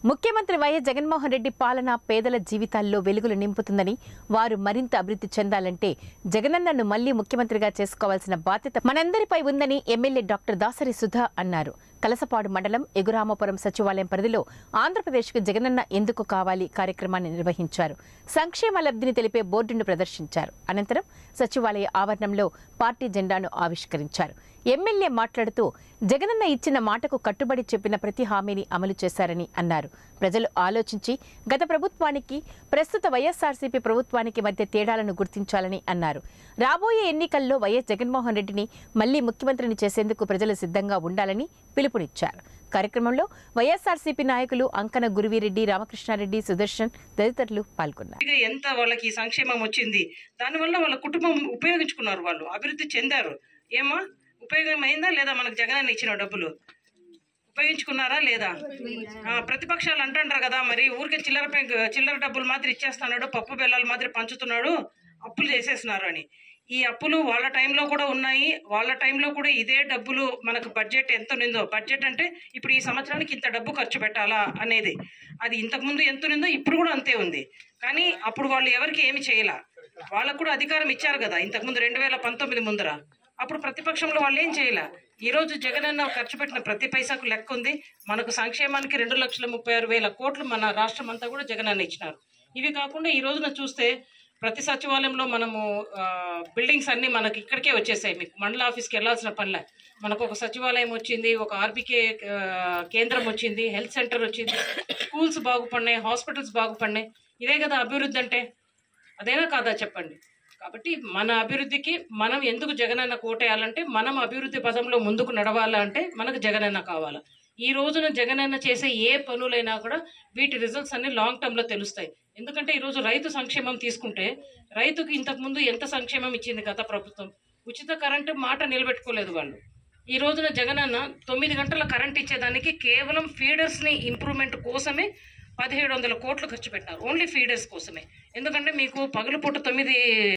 ముఖ్యమంత్రి వైఎస్ జగన్మోహన్ రెడ్డి పాలన పేదల జీవితాల్లో వెలుగులు నింపుతుందని వారు మరింత అభివృద్ధి చెందాలంటే జగనన్నను మళ్లీ ముఖ్యమంత్రిగా చేసుకోవాల్సిన బాధ్యత మనందరిపై ఉందని ఎమ్మెల్యే డాక్టర్ దాసరి సుధా అన్నారు కలసపాడు మండలం ఎగురామపురం సచివాలయం పరిధిలో ఆంధ్రప్రదేశ్కు జగనన్న ఎందుకు కావాలి కార్యక్రమాన్ని నిర్వహించారు సంక్షేమ లబ్ధిని తెలిపే బోర్డును ప్రదర్శించారు అనంతరం సచివాలయ ఆవరణంలో పార్టీ జెండాను ఆవిష్కరించారు ఎమ్మెల్యే మాట్లాడుతూ జగనన్న ఇచ్చిన మాటకు కట్టుబడి చెప్పిన ప్రతి హామీని అమలు చేశారని అన్నారు ప్రజలు ఆలోచించి గత ప్రభుత్వానికి ప్రస్తుత వైఎస్ఆర్సీపీ ప్రభుత్వానికి మధ్య తేడాలను గుర్తించాలని అన్నారు రాబోయే ఎన్నికల్లో వైఎస్ జగన్మోహన్ రెడ్డిని మళ్లీ ముఖ్యమంత్రిని చేసేందుకు ప్రజలు సిద్ధంగా ఉండాలని పిలుపునిచ్చారు కార్యక్రమంలో వైఎస్ఆర్సీపీ నాయకులు అంకన గురువిరెడ్డి రామకృష్ణారెడ్డి సుదర్శన్ తదితరులు పాల్గొన్నారు ఇక ఎంత వాళ్ళకి సంక్షేమం వచ్చింది దానివల్ల వాళ్ళ కుటుంబం ఉపయోగించుకున్నారు వాళ్ళు అభివృద్ధి చెందారు ఏమా ఉపయోగం అయిందా లేదా మనకు జగనన్న ఇచ్చిన డబ్బులు ఉపయోగించుకున్నారా లేదా ఆ, ప్రతిపక్షాలు అంటుంటారు కదా మరి ఊరికే చిల్లర పెంక- చిల్లర డబ్బులు మాత్రం ఇచ్చేస్తున్నాడు పప్పు బెల్లాలు మాత్రం పంచుతున్నాడు అప్పులు చేసేస్తున్నారు అని ఈ అప్పులు వాళ్ళ టైంలో కూడా ఉన్నాయి వాళ్ళ టైంలో కూడా ఇదే డబ్బులు మనకు బడ్జెట్ ఎంత ఉందో బడ్జెట్ అంటే ఇప్పుడు ఈ సంవత్సరానికి ఇంత డబ్బు ఖర్చు పెట్టాలా అనేది అది ఇంతకుముందు ఎంత ఉందో ఇప్పుడు కూడా అంతే ఉంది కానీ అప్పుడు వాళ్ళు ఎవరికి ఏమి చేయలా వాళ్ళకు కూడా అధికారం ఇచ్చారు కదా ఇంతకుముందు రెండు వేల పంతొమ్మిది ముందర అప్పుడు ప్రతిపక్షంలో వాళ్ళు ఏం చేయలే ఈ రోజు జగనన్న ఖర్చు పెట్టిన ప్రతి పైసాకు లెక్క ఉంది మనకు సంక్షేమానికి రెండు లక్షల ముప్పై ఆరు వేల కోట్లు మన రాష్ట్రం అంతా కూడా జగనన్న ఇచ్చినారు ఇవి కాకుండా ఈ రోజున చూస్తే ప్రతి సచివాలయంలో మనము ఆ, బిల్డింగ్స్ అన్ని మనకి ఇక్కడికే వచ్చేసాయి మీకు మండల ఆఫీస్కి వెళ్ళాల్సిన పనిలే మనకు ఒక సచివాలయం వచ్చింది ఒక ఆర్బీకే ఆ, కేంద్రం వచ్చింది హెల్త్ సెంటర్ వచ్చింది స్కూల్స్ బాగుపడినాయి హాస్పిటల్స్ బాగుపడినాయి ఇదే కదా అభివృద్ధి అంటే అదేనా కాదా చెప్పండి కాబట్టి మన అభివృద్ధికి మనం ఎందుకు జగనన్న కోటేయాలంటే మనం అభివృద్ధి పదంలో ముందుకు నడవాలంటే మనకు జగనన్న కావాలా ఈ రోజున జగనన్న చేసే ఏ పనులైనా కూడా వీటి రిజల్ట్స్ అన్ని లాంగ్ టర్మ్ లో తెలుస్తాయి ఎందుకంటే ఈ రోజు రైతు సంక్షేమం తీసుకుంటే రైతుకు ఇంతకు ముందు ఎంత సంక్షేమం ఇచ్చింది గత ప్రభుత్వం ఉచిత కరెంటు మాట నిలబెట్టుకోలేదు వాళ్ళు ఈ రోజున జగనన్న తొమ్మిది గంటల కరెంట్ ఇచ్చేదానికి కేవలం ఫీడర్స్ ని ఇంప్రూవ్మెంట్ కోసమే పదిహేడు వందల కోట్లు ఖర్చు పెట్టినారు ఓన్లీ ఫీడర్స్ కోసమే ఎందుకంటే మీకు పగలు పూట తొమ్మిది